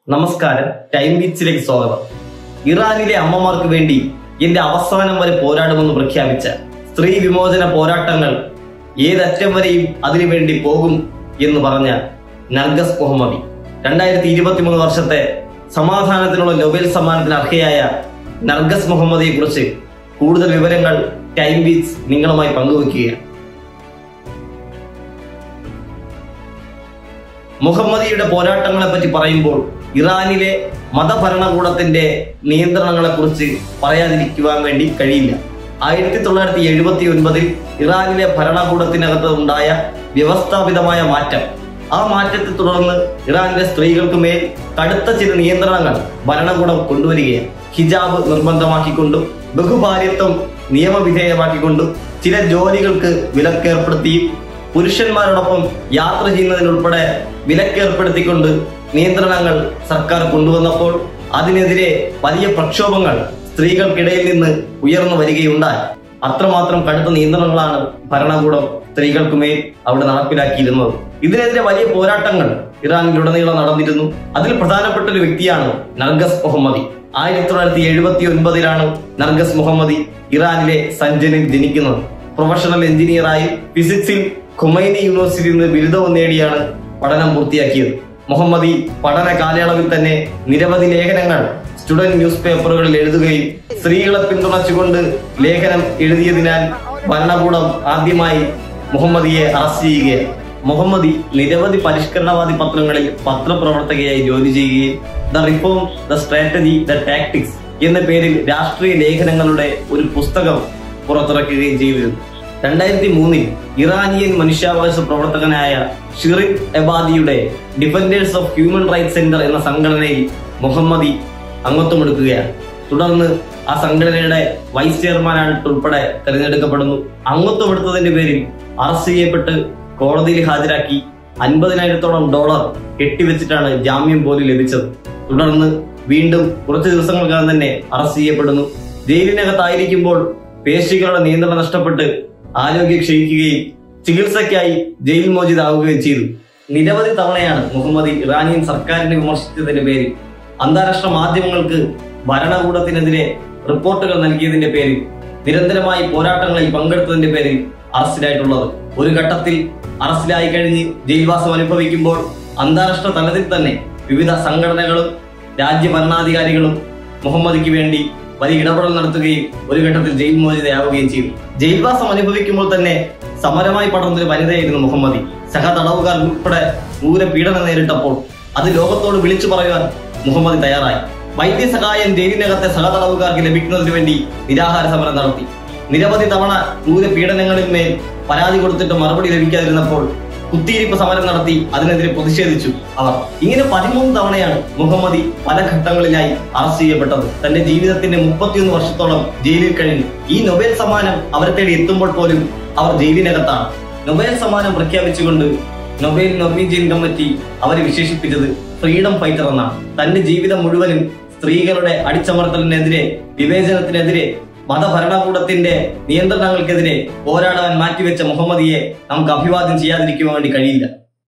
നമസ്കാരം ടൈം ബീച്ചിലേക്ക് സ്വാഗതം ഇറാനിലെ അമ്മമാർക്ക് വേണ്ടി എന്റെ അവസാനം വരെ പോരാടുമെന്ന് പ്രഖ്യാപിച്ച സ്ത്രീ വിമോചന പോരാട്ടങ്ങൾ ഏതറ്റം വരെയും അതിനുവേണ്ടി പോകും എന്ന് പറഞ്ഞ നർഗസ് മുഹമ്മദി രണ്ടായിരത്തി ഇരുപത്തിമൂന്ന് വർഷത്തെ സമാധാനത്തിനുള്ള നൊബേൽ സമ്മാനത്തിന് അർഹയായ നർഗസ് മുഹമ്മദിയെ കുറിച്ച് കൂടുതൽ വിവരങ്ങൾ ടൈം ബീച്ച് നിങ്ങളുമായി പങ്കുവെക്കുകയാണ് മുഹമ്മദിയുടെ പോരാട്ടങ്ങളെ പറ്റി പറയുമ്പോൾ ഇറാനിലെ മതഭരണകൂടത്തിന്റെ നിയന്ത്രണങ്ങളെ കുറിച്ച് പറയാതിരിക്കുവാൻ വേണ്ടി കഴിയില്ല ആയിരത്തി തൊള്ളായിരത്തി എഴുപത്തി ഒൻപതിൽ ഇറാനിലെ ഭരണകൂടത്തിനകത്ത് ഉണ്ടായ വ്യവസ്ഥാപിതമായ മാറ്റം ആ മാറ്റത്തെ തുടർന്ന് ഇറാനിലെ സ്ത്രീകൾക്ക് മേൽ കടുത്ത ചില നിയന്ത്രണങ്ങൾ ഭരണകൂടം കൊണ്ടുവരികയാണ് ഹിജാബ് നിർബന്ധമാക്കിക്കൊണ്ടും ബഹുഭാര്യത്വം നിയമവിധേയമാക്കിക്കൊണ്ടും ചില ജോലികൾക്ക് വിലക്കേർപ്പെടുത്തിയും പുരുഷന്മാരോടൊപ്പം യാത്ര ചെയ്യുന്നതിനുൾപ്പെടെ വിലക്കേർപ്പെടുത്തിക്കൊണ്ട് നിയന്ത്രണങ്ങൾ സർക്കാർ കൊണ്ടുവന്നപ്പോൾ അതിനെതിരെ വലിയ പ്രക്ഷോഭങ്ങൾ സ്ത്രീകൾക്കിടയിൽ നിന്ന് ഉയർന്നു വരികയുണ്ടായി അത്രമാത്രം കടുത്ത നിയന്ത്രണങ്ങളാണ് ഭരണകൂടം സ്ത്രീകൾക്കുമേൽ അവിടെ നടപ്പിലാക്കിയിരുന്നത് ഇതിനെതിരെ വലിയ പോരാട്ടങ്ങൾ ഇറാനിലുടനീളം നടന്നിരുന്നു അതിൽ പ്രധാനപ്പെട്ട ഒരു വ്യക്തിയാണ് നർഗസ് മുഹമ്മദി ആയിരത്തി തൊള്ളായിരത്തി എഴുപത്തി ഒൻപതിലാണ് നർഗസ് മുഹമ്മദി ഇറാനിലെ സഞ്ജനിൽ ജനിക്കുന്നത് പ്രൊഫഷണൽ എഞ്ചിനീയറായി ഫിസിക്സിൽ ഖുമൈനി യൂണിവേഴ്സിറ്റിയിൽ നിന്ന് ബിരുദവും നേടിയാണ് പഠനം പൂർത്തിയാക്കിയത് മുഹമ്മദി പഠന കാലയളവിൽ തന്നെ നിരവധി ലേഖനങ്ങൾ സ്റ്റുഡന്റ് ന്യൂസ് പേപ്പറുകളിൽ എഴുതുകയും സ്ത്രീകളെ പിന്തുണച്ചുകൊണ്ട് ലേഖനം എഴുതിയതിനാൽ ഭരണകൂടം ആദ്യമായി മുഹമ്മദിയെ അറസ്റ്റ് ചെയ്യുകയാണ് മുഹമ്മദി നിരവധി പരിഷ്കരണവാദി പത്രങ്ങളിൽ പത്രപ്രവർത്തകയായി ജോലി ചെയ്യുകയും the reform the strategy the tactics എന്ന പേരിൽ രാഷ്ട്രീയ ലേഖനങ്ങളുടെ ഒരു പുസ്തകം പുറത്തിറക്കുകയും ചെയ്തിരുന്നു രണ്ടായിരത്തി മൂന്നിൽ ഇറാനിയൻ മനുഷ്യാവകാശ പ്രവർത്തകനായ ഷിറിൻ എബാദിയുടെ defenders of human rights centre എന്ന സംഘടനയിൽ മുഹമ്മദി അംഗത്വമെടുക്കുകയാണ് തുടർന്ന് ആ സംഘടനയുടെ വൈസ് ചെയർമാനായിട്ട് ഉൾപ്പെടെ തെരഞ്ഞെടുക്കപ്പെടുന്നു അംഗത്വമെടുത്തതിന്റെ പേരിൽ അറസ്റ്റ് ചെയ്യപ്പെട്ട് കോടതിയിൽ ഹാജരാക്കി അൻപതിനായിരത്തോളം ഡോളർ കെട്ടിവെച്ചിട്ടാണ് ജാമ്യം പോലും ലഭിച്ചത് തുടർന്ന് വീണ്ടും കുറച്ച് ദിവസങ്ങൾക്കകം തന്നെ അറസ്റ്റ് ചെയ്യപ്പെടുന്നു ജയിലിനകത്തായിരിക്കുമ്പോൾ പേശികളുടെ നിയന്ത്രണം നഷ്ടപ്പെട്ട് ആരോഗ്യം ക്ഷയിക്കുകയും ചികിത്സയ്ക്കായി ജയിൽ മോചിതാവുകയും ചെയ്തു നിരവധി തവണയാണ് മുഹമ്മദ് ഇറാനിയൻ സർക്കാരിനെ വിമർശിച്ചതിന്റെ പേരിൽ അന്താരാഷ്ട്ര മാധ്യമങ്ങൾക്ക് ഭരണകൂടത്തിനെതിരെ റിപ്പോർട്ടുകൾ നൽകിയതിന്റെ പേരിൽ നിരന്തരമായി പോരാട്ടങ്ങളിൽ പങ്കെടുത്തതിന്റെ പേരിൽ അറസ്റ്റിലായിട്ടുള്ളത് ഒരു ഘട്ടത്തിൽ അറസ്റ്റിലായി കഴിഞ്ഞ് ജയിൽവാസം അനുഭവിക്കുമ്പോൾ അന്താരാഷ്ട്ര തലത്തിൽ തന്നെ വിവിധ സംഘടനകളും രാജ്യ ഭരണാധികാരികളും മുഹമ്മദിക്ക് വേണ്ടി വലിയ ഇടപെടൽ നടത്തുകയും ഒരു ഘട്ടത്തിൽ ജയിൽ മോചിതയാവുകയും ചെയ്തു ജയിൽവാസം അനുഭവിക്കുമ്പോൾ തന്നെ സമരമായി പടർന്നൊരു വനിതയായിരുന്നു മുഹമ്മദി സഹ തടവുകാർ ഉൾപ്പെടെ ക്രൂര പീഡനം നേരിട്ടപ്പോൾ അത് ലോകത്തോട് വിളിച്ചു പറയുവാൻ മുഹമ്മദ് തയ്യാറായി വൈദ്യസഹായം ജയിലിനകത്തെ സഹതടവുകാർക്ക് ലഭിക്കുന്നതിന് വേണ്ടി നിരാഹാര സമരം നടത്തി നിരവധി തവണ ക്രൂര പീഡനങ്ങളിൽ മേൽ പരാതി കൊടുത്തിട്ട് മറുപടി ലഭിക്കാതിരുന്നപ്പോൾ കുത്തിയിരിപ്പ് സമരം നടത്തി അതിനെതിരെ പ്രതിഷേധിച്ചു അവർ ഇങ്ങനെ പതിമൂന്ന് തവണയാണ് മുഹമ്മദി പല ഘട്ടങ്ങളിലായി അറസ്റ്റ് ചെയ്യപ്പെട്ടത് തന്റെ ജീവിതത്തിന്റെ മുപ്പത്തിയൊന്ന് വർഷത്തോളം ജയിലിൽ കഴിഞ്ഞു ഈ നൊബേൽ സമ്മാനം അവരെ തേടി എത്തുമ്പോൾ പോലും അവർ ജയിലിനകത്താണ് നൊബേൽ സമ്മാനം പ്രഖ്യാപിച്ചുകൊണ്ട് നൊബേൽ നോർവീജിയൻ കമ്മിറ്റി അവരെ വിശേഷിപ്പിച്ചത് ഫ്രീഡം ഫൈറ്റർ എന്നാണ് തന്റെ ജീവിതം മുഴുവനും സ്ത്രീകളുടെ അടിച്ചമർത്തലിനെതിരെ വിവേചനത്തിനെതിരെ മതഭരണകൂടത്തിന്റെ നിയന്ത്രണങ്ങൾക്കെതിരെ പോരാടാൻ മാറ്റിവെച്ച മുഹമ്മദിയെ നമുക്ക് അഭിവാദ്യം ചെയ്യാതിരിക്കുവാൻ വേണ്ടി കഴിയില്ല